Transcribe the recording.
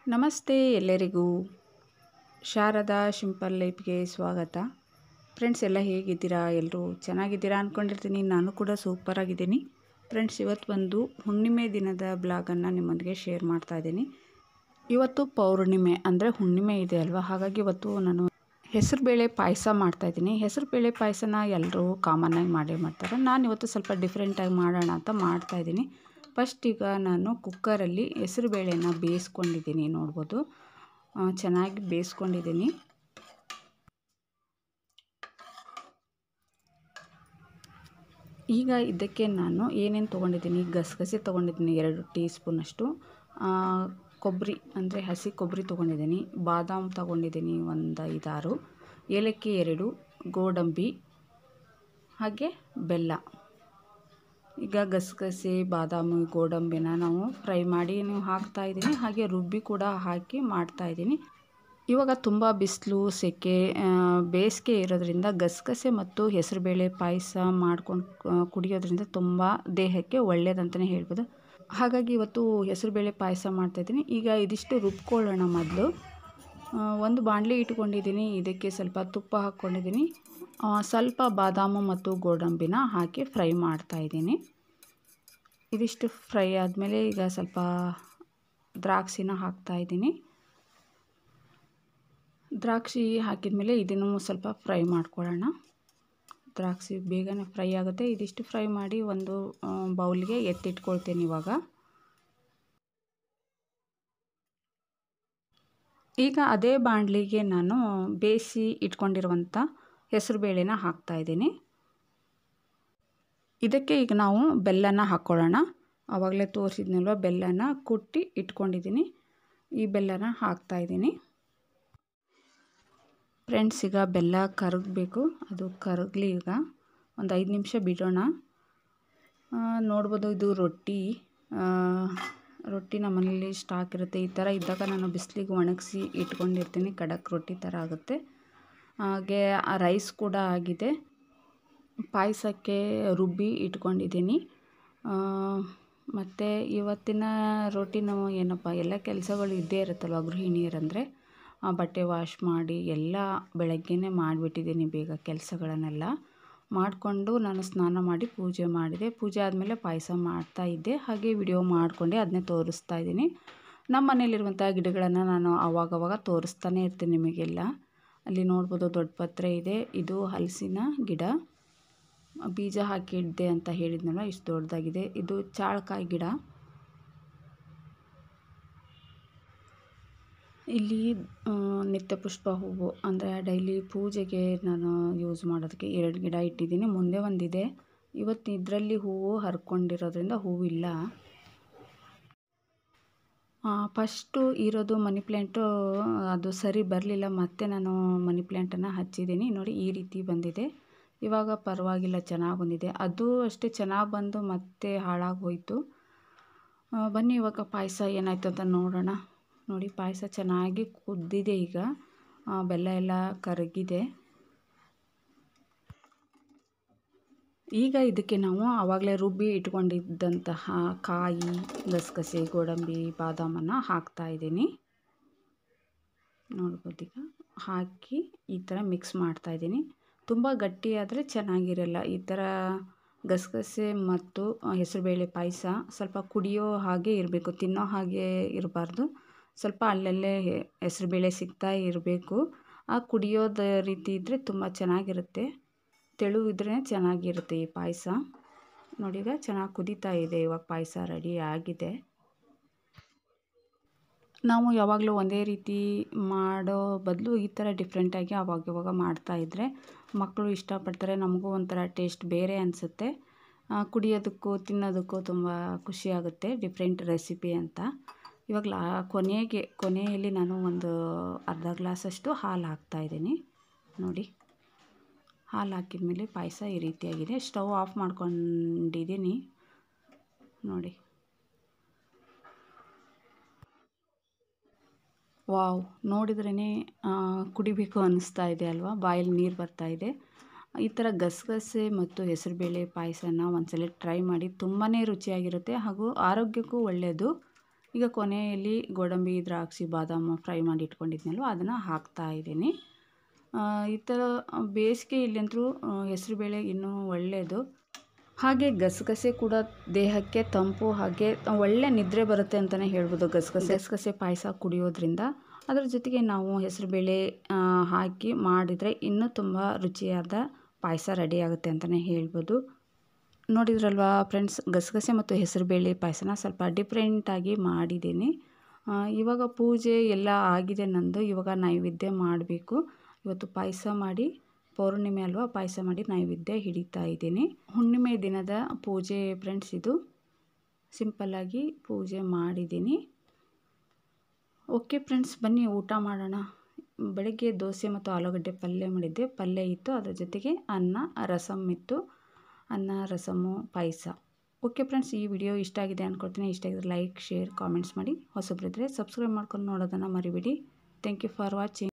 ನಮಸ್ತೆ ಎಲ್ಲರಿಗೂ ಶಾರದಾ ಸಿಂಪಲ್ ಲೈಫ್ಗೆ ಸ್ವಾಗತ ಫ್ರೆಂಡ್ಸ್ ಎಲ್ಲ ಹೇಗಿದ್ದೀರಾ ಎಲ್ಲರೂ ಚೆನ್ನಾಗಿದ್ದೀರಾ ಅಂದ್ಕೊಂಡಿರ್ತೀನಿ ನಾನು ಕೂಡ ಸೂಪರಾಗಿದ್ದೀನಿ ಫ್ರೆಂಡ್ಸ್ ಇವತ್ತು ಒಂದು ಹುಣ್ಣಿಮೆ ದಿನದ ಬ್ಲಾಗನ್ನು ನಿಮ್ಮೊಂದಿಗೆ ಶೇರ್ ಮಾಡ್ತಾ ಇದ್ದೀನಿ ಇವತ್ತು ಪೌರ್ಣಿಮೆ ಅಂದರೆ ಹುಣ್ಣಿಮೆ ಇದೆ ಅಲ್ವಾ ಹಾಗಾಗಿ ಇವತ್ತು ನಾನು ಹೆಸರುಬೇಳೆ ಪಾಯಸ ಮಾಡ್ತಾಯಿದ್ದೀನಿ ಹೆಸರುಬೇಳೆ ಪಾಯಸನ ಎಲ್ಲರೂ ಕಾಮನ್ನಾಗಿ ಮಾಡೇ ಮಾಡ್ತಾರೆ ನಾನು ಇವತ್ತು ಸ್ವಲ್ಪ ಡಿಫ್ರೆಂಟಾಗಿ ಮಾಡೋಣ ಅಂತ ಮಾಡ್ತಾಯಿದ್ದೀನಿ ಫಸ್ಟ್ ಈಗ ನಾನು ಕುಕ್ಕರಲ್ಲಿ ಹೆಸರುಬೇಳೆನ ಬೇಯಿಸ್ಕೊಂಡಿದ್ದೀನಿ ನೋಡ್ಬೋದು ಆ, ಚೆನ್ನಾಗಿ ಬೇಯಿಸ್ಕೊಂಡಿದ್ದೀನಿ ಈಗ ಇದಕ್ಕೆ ನಾನು ಏನೇನು ತೊಗೊಂಡಿದ್ದೀನಿ ಗಸಗಸೆ ತೊಗೊಂಡಿದ್ದೀನಿ ಎರಡು ಟೀ ಸ್ಪೂನಷ್ಟು ಕೊಬ್ಬರಿ ಅಂದರೆ ಹಸಿ ಕೊಬ್ಬರಿ ತೊಗೊಂಡಿದ್ದೀನಿ ಬಾದಾಮ್ ತೊಗೊಂಡಿದ್ದೀನಿ ಒಂದು ಐದಾರು ಏಲಕ್ಕಿ ಎರಡು ಗೋಡಂಬಿ ಹಾಗೆ ಬೆಲ್ಲ ಈಗ ಗಸಗಸೆ ಬಾದಾಮಿ ಗೋಡಂಬಿನ ನಾವು ಫ್ರೈ ಮಾಡಿ ನೀವು ಹಾಕ್ತಾ ಇದ್ದೀನಿ ಹಾಗೆ ರುಬ್ಬಿ ಕೂಡ ಹಾಕಿ ಮಾಡ್ತಾ ಇದ್ದೀನಿ ಇವಾಗ ತುಂಬ ಬಿಸಿಲು ಸೆಕೆ ಆ, ಬೇಸಿಗೆ ಇರೋದ್ರಿಂದ ಗಸಗಸೆ ಮತ್ತು ಹೆಸರುಬೇಳೆ ಪಾಯಸ ಮಾಡ್ಕೊಂಡು ಕುಡಿಯೋದ್ರಿಂದ ತುಂಬ ದೇಹಕ್ಕೆ ಒಳ್ಳೆಯದಂತಲೇ ಹೇಳ್ಬೋದು ಹಾಗಾಗಿ ಇವತ್ತು ಹೆಸರುಬೇಳೆ ಪಾಯಸ ಮಾಡ್ತಾಯಿದ್ದೀನಿ ಈಗ ಇದಿಷ್ಟು ರುಬ್ಕೊಳ್ಳೋಣ ಮೊದಲು ಒಂದು ಬಾಣಲಿ ಇಟ್ಕೊಂಡಿದ್ದೀನಿ ಇದಕ್ಕೆ ಸ್ವಲ್ಪ ತುಪ್ಪ ಹಾಕ್ಕೊಂಡಿದ್ದೀನಿ ಆ, ಸ್ವಲ್ಪ ಬಾದಾಮು ಮತ್ತು ಗೋಡಂಬಿನ ಹಾಕಿ ಫ್ರೈ ಮಾಡ್ತಾಯಿದ್ದೀನಿ ಇದಿಷ್ಟು ಫ್ರೈ ಆದಮೇಲೆ ಈಗ ಸ್ವಲ್ಪ ದ್ರಾಕ್ಷಿನ ಹಾಕ್ತಾಯಿದ್ದೀನಿ ದ್ರಾಕ್ಷಿ ಹಾಕಿದ ಇದನ್ನು ಸ್ವಲ್ಪ ಫ್ರೈ ಮಾಡ್ಕೊಳ್ಳೋಣ ದ್ರಾಕ್ಷಿ ಬೇಗನೆ ಫ್ರೈ ಆಗುತ್ತೆ ಇದಿಷ್ಟು ಫ್ರೈ ಮಾಡಿ ಒಂದು ಬೌಲ್ಗೆ ಎತ್ತಿಟ್ಕೊಳ್ತೀನಿ ಇವಾಗ ಈಗ ಅದೇ ಬಾಣಲಿಗೆ ನಾನು ಬೇಯಿಸಿ ಇಟ್ಕೊಂಡಿರುವಂಥ ಹೆಸರುಬೇಳೆನ ಹಾಕ್ತಾಯಿದ್ದೀನಿ ಇದಕ್ಕೆ ಈಗ ನಾವು ಬೆಲ್ಲನ ಹಾಕ್ಕೊಳ್ಳೋಣ ಆವಾಗಲೇ ತೋರಿಸಿದ್ನಲ್ವ ಬೆಲ್ಲನ ಕುಟ್ಟಿ ಇಟ್ಕೊಂಡಿದ್ದೀನಿ ಈ ಬೆಲ್ಲನ ಹಾಕ್ತಾಯಿದ್ದೀನಿ ಫ್ರೆಂಡ್ಸ್ ಈಗ ಬೆಲ್ಲ ಕರಗಬೇಕು ಅದು ಕರಗಲಿ ಈಗ ಒಂದು ಐದು ನಿಮಿಷ ಬಿಡೋಣ ಆ, ನೋಡ್ಬೋದು ಇದು ರೊಟ್ಟಿ ಆ, ರೊಟ್ಟಿ ನಮ್ಮ ಮನೇಲಿ ಸ್ಟಾಕ್ ಇರುತ್ತೆ ಈ ಥರ ಇದ್ದಾಗ ನಾನು ಬಿಸಿಲಿಗೆ ಒಣಗಿಸಿ ಇಟ್ಕೊಂಡಿರ್ತೀನಿ ಖಡಕ್ ರೊಟ್ಟಿ ಥರ ಆಗುತ್ತೆ ಹಾಗೆ ಆ ರೈಸ್ ಕೂಡ ಆಗಿದೆ ಪಾಯಸಕ್ಕೆ ರುಬ್ಬಿ ಇಟ್ಕೊಂಡಿದ್ದೀನಿ ಮತ್ತು ಇವತ್ತಿನ ರೊಟ್ಟಿನ ಏನಪ್ಪ ಎಲ್ಲ ಕೆಲಸಗಳು ಇದ್ದೇ ಇರುತ್ತಲ್ವ ಗೃಹಿಣಿಯರಂದರೆ ಬಟ್ಟೆ ವಾಶ್ ಮಾಡಿ ಎಲ್ಲ ಬೆಳಗ್ಗೆನೇ ಮಾಡಿಬಿಟ್ಟಿದ್ದೀನಿ ಬೇಗ ಕೆಲಸಗಳನ್ನೆಲ್ಲ ಮಾಡಿಕೊಂಡು ನಾನು ಸ್ನಾನ ಮಾಡಿ ಪೂಜೆ ಮಾಡಿದೆ ಪೂಜೆ ಆದಮೇಲೆ ಪಾಯಸ ಮಾಡ್ತಾ ಇದ್ದೆ ಹಾಗೆ ವಿಡಿಯೋ ಮಾಡಿಕೊಂಡೆ ಅದನ್ನೇ ತೋರಿಸ್ತಾ ಇದ್ದೀನಿ ನಮ್ಮ ಮನೇಲಿರುವಂಥ ಗಿಡಗಳನ್ನು ನಾನು ಆವಾಗವಾಗ ತೋರಿಸ್ತಾನೆ ಇರ್ತೀನಿ ನಿಮಗೆಲ್ಲ ಅಲ್ಲಿ ನೋಡ್ಬೋದು ದೊಡ್ಡ ಪತ್ರೆ ಇದೆ ಇದು ಹಲಸಿನ ಗಿಡ ಬೀಜ ಹಾಕಿದ್ದೆ ಅಂತ ಹೇಳಿದ್ನಲ್ಲ ಇಷ್ಟು ದೊಡ್ಡದಾಗಿದೆ ಇದು ಚಾಳಕಾಯಿ ಗಿಡ ಇಲ್ಲಿ ಆ, ನಿತ್ಯ ಪುಷ್ಪ ಹೂವು ಅಂದರೆ ಡೈಲಿ ಪೂಜೆಗೆ ನಾನು ಯೂಸ್ ಮಾಡೋದಕ್ಕೆ ಎರಡು ಗಿಡ ಇಟ್ಟಿದ್ದೀನಿ ಮುಂದೆ ಒಂದಿದೆ ಇವತ್ತು ಇದರಲ್ಲಿ ಹೂವು ಹರ್ಕೊಂಡಿರೋದ್ರಿಂದ ಹೂವಿಲ್ಲ ಫಸ್ಟು ಇರೋದು ಮನಿ ಪ್ಲ್ಯಾಂಟು ಅದು ಸರಿ ಬರಲಿಲ್ಲ ಮತ್ತೆ ನಾನು ಮನಿ ಪ್ಲ್ಯಾಂಟನ್ನು ಹಚ್ಚಿದ್ದೀನಿ ನೋಡಿ ಈ ರೀತಿ ಬಂದಿದೆ ಇವಾಗ ಪರವಾಗಿಲ್ಲ ಚೆನ್ನಾಗಿ ಬಂದಿದೆ ಅದು ಅಷ್ಟೇ ಚೆನ್ನಾಗಿ ಬಂದು ಮತ್ತೆ ಹಾಳಾಗಿ ಹೋಯಿತು ಆ, ಬನ್ನಿ ಇವಾಗ ಪಾಯಸ ಏನಾಯ್ತು ಅಂತ ನೋಡೋಣ ನೋಡಿ ಪಾಯಸ ಚೆನ್ನಾಗಿ ಕುದ್ದಿದೆ ಈಗ ಆ, ಬೆಲ್ಲ ಎಲ್ಲ ಕರಗಿದೆ ಈಗ ಇದಕ್ಕೆ ನಾವು ಆವಾಗಲೇ ರುಬ್ಬಿ ಇಟ್ಕೊಂಡಿದ್ದಂತಹ ಕಾಯಿ ಗಸಗಸೆ ಗೋಡಂಬಿ ಬಾದಾಮನ್ನು ಹಾಕ್ತಾ ಇದ್ದೀನಿ ನೋಡ್ಬೋದು ಈಗ ಹಾಕಿ ಈ ಥರ ಮಿಕ್ಸ್ ಮಾಡ್ತಾ ಇದ್ದೀನಿ ತುಂಬ ಗಟ್ಟಿಯಾದರೆ ಚೆನ್ನಾಗಿರಲ್ಲ ಈ ಥರ ಗಸಗಸೆ ಮತ್ತು ಹೆಸರುಬೇಳೆ ಪಾಯಸ ಸ್ವಲ್ಪ ಕುಡಿಯೋ ಹಾಗೆ ಇರಬೇಕು ತಿನ್ನೋ ಹಾಗೆ ಇರಬಾರ್ದು ಸ್ವಲ್ಪ ಅಲ್ಲಲ್ಲೇ ಹೆಸರುಬೇಳೆ ಸಿಗ್ತಾ ಇರಬೇಕು ಆ ಕುಡಿಯೋದ ರೀತಿ ಇದ್ದರೆ ತುಂಬ ಚೆನ್ನಾಗಿರುತ್ತೆ ತೆಳು ಇದ್ರೇ ಚೆನ್ನಾಗಿರುತ್ತೆ ಈ ಪಾಯಸ ನೋಡಿ ಈಗ ಚೆನ್ನಾಗಿ ಕುದೀತಾ ಇದೆ ಇವಾಗ ಪಾಯಸ ರೆಡಿ ಆಗಿದೆ ನಾವು ಯಾವಾಗಲೂ ಒಂದೇ ರೀತಿ ಮಾಡೋ ಬದಲು ಈ ಥರ ಡಿಫ್ರೆಂಟಾಗಿ ಅವಾಗ ಇವಾಗ ಮಾಡ್ತಾಯಿದ್ರೆ ಮಕ್ಕಳು ಇಷ್ಟಪಡ್ತಾರೆ ನಮಗೂ ಒಂಥರ ಟೇಸ್ಟ್ ಬೇರೆ ಅನಿಸುತ್ತೆ ಕುಡಿಯೋದಕ್ಕೂ ತಿನ್ನೋದಕ್ಕೂ ತುಂಬ ಖುಷಿಯಾಗುತ್ತೆ ಡಿಫ್ರೆಂಟ್ ರೆಸಿಪಿ ಅಂತ ಇವಾಗ ಲಾ ಕೊನೆಗೆ ಕೊನೆಯಲ್ಲಿ ನಾನು ಒಂದು ಅರ್ಧ ಗ್ಲಾಸಷ್ಟು ಹಾಲು ಹಾಕ್ತಾಯಿದ್ದೀನಿ ನೋಡಿ ಹಾಲು ಹಾಕಿದ ಪಾಯಸ ಈ ರೀತಿಯಾಗಿದೆ ಸ್ಟವ್ ಆಫ್ ಮಾಡ್ಕೊಂಡಿದ್ದೀನಿ ನೋಡಿ ವಾವ್ ನೋಡಿದ್ರೇ ಕುಡಿಬೇಕು ಅನ್ನಿಸ್ತಾ ಇದೆ ಅಲ್ವಾ ಬಾಯಲ್ಲಿ ನೀರು ಬರ್ತಾ ಇದೆ ಈ ಥರ ಗಸಗಸೆ ಮತ್ತು ಹೆಸರುಬೇಳೆ ಪಾಯಸನ ಒಂದ್ಸಲ ಟ್ರೈ ಮಾಡಿ ತುಂಬಾ ರುಚಿಯಾಗಿರುತ್ತೆ ಹಾಗೂ ಆರೋಗ್ಯಕ್ಕೂ ಒಳ್ಳೆಯದು ಈಗ ಕೊನೆಯಲ್ಲಿ ಗೋಡಂಬಿ ದ್ರಾಕ್ಷಿ ಬಾದಾಮು ಫ್ರೈ ಮಾಡಿ ಇಟ್ಕೊಂಡಿದ್ನಲ್ವ ಅದನ್ನು ಹಾಕ್ತಾ ಇದ್ದೀನಿ ಈ ಥರ ಬೇಸಿಗೆಯಲ್ಲಂತೂ ಹೆಸರುಬೇಳೆ ಇನ್ನೂ ಒಳ್ಳೆಯದು ಹಾಗೆ ಗಸಗಸೆ ಕೂಡ ದೇಹಕ್ಕೆ ತಂಪು ಹಾಗೆ ಒಳ್ಳೆ ನಿದ್ರೆ ಬರುತ್ತೆ ಅಂತಲೇ ಹೇಳ್ಬೋದು ಗಸಗಸೆ ಗಸಗಸೆ ಪಾಯಸ ಕುಡಿಯೋದ್ರಿಂದ ಅದರ ಜೊತೆಗೆ ನಾವು ಹೆಸರುಬೇಳೆ ಹಾಕಿ ಮಾಡಿದರೆ ಇನ್ನೂ ತುಂಬ ರುಚಿಯಾದ ಪಾಯಸ ರೆಡಿ ಆಗುತ್ತೆ ಅಂತಲೇ ಹೇಳ್ಬೋದು ನೋಡಿದ್ರಲ್ವಾ ಫ್ರೆಂಡ್ಸ್ ಗಸಗಸೆ ಮತ್ತು ಹೆಸರುಬೇಳೆ ಪಾಯಸನ ಸ್ವಲ್ಪ ಡಿಫ್ರೆಂಟಾಗಿ ಮಾಡಿದ್ದೀನಿ ಇವಾಗ ಪೂಜೆ ಎಲ್ಲ ಆಗಿದೆ ನಂದು ಇವಾಗ ನೈವೇದ್ಯ ಮಾಡಬೇಕು ಇವತ್ತು ಪಾಯಸ ಮಾಡಿ ಪೌರ್ಣಿಮೆ ಅಲ್ವಾ ಪಾಯಸ ಮಾಡಿ ನೈವೇದ್ಯ ಹಿಡಿತಾ ಇದ್ದೀನಿ ಹುಣ್ಣಿಮೆ ದಿನದ ಪೂಜೆ ಫ್ರೆಂಡ್ಸ್ ಇದು ಸಿಂಪಲ್ಲಾಗಿ ಪೂಜೆ ಮಾಡಿದ್ದೀನಿ ಓಕೆ ಫ್ರೆಂಡ್ಸ್ ಬನ್ನಿ ಊಟ ಮಾಡೋಣ ಬೆಳಗ್ಗೆ ದೋಸೆ ಮತ್ತು ಆಲೂಗಡ್ಡೆ ಪಲ್ಯ ಮಾಡಿದ್ದೆ ಪಲ್ಯ ಇತ್ತು ಅದರ ಜೊತೆಗೆ ಅನ್ನ ರಸಮ್ ಇತ್ತು ಅನ್ನ ರಸಮ್ಮು ಪಾಯಸ ಓಕೆ ಫ್ರೆಂಡ್ಸ್ ಈ ವಿಡಿಯೋ ಇಷ್ಟ ಆಗಿದೆ ಅಂದ್ಕೊಳ್ತೀನಿ ಇಷ್ಟ ಆಗಿದ್ರೆ ಲೈಕ್ ಶೇರ್ ಕಾಮೆಂಟ್ಸ್ ಮಾಡಿ ಹೊಸಬ್ರಿದ್ರೆ ಸಬ್ಸ್ಕ್ರೈಬ್ ಮಾಡ್ಕೊಂಡು ನೋಡೋದನ್ನು ಮರಿಬೇಡಿ ಥ್ಯಾಂಕ್ ಯು ಫಾರ್ ವಾಚಿಂಗ್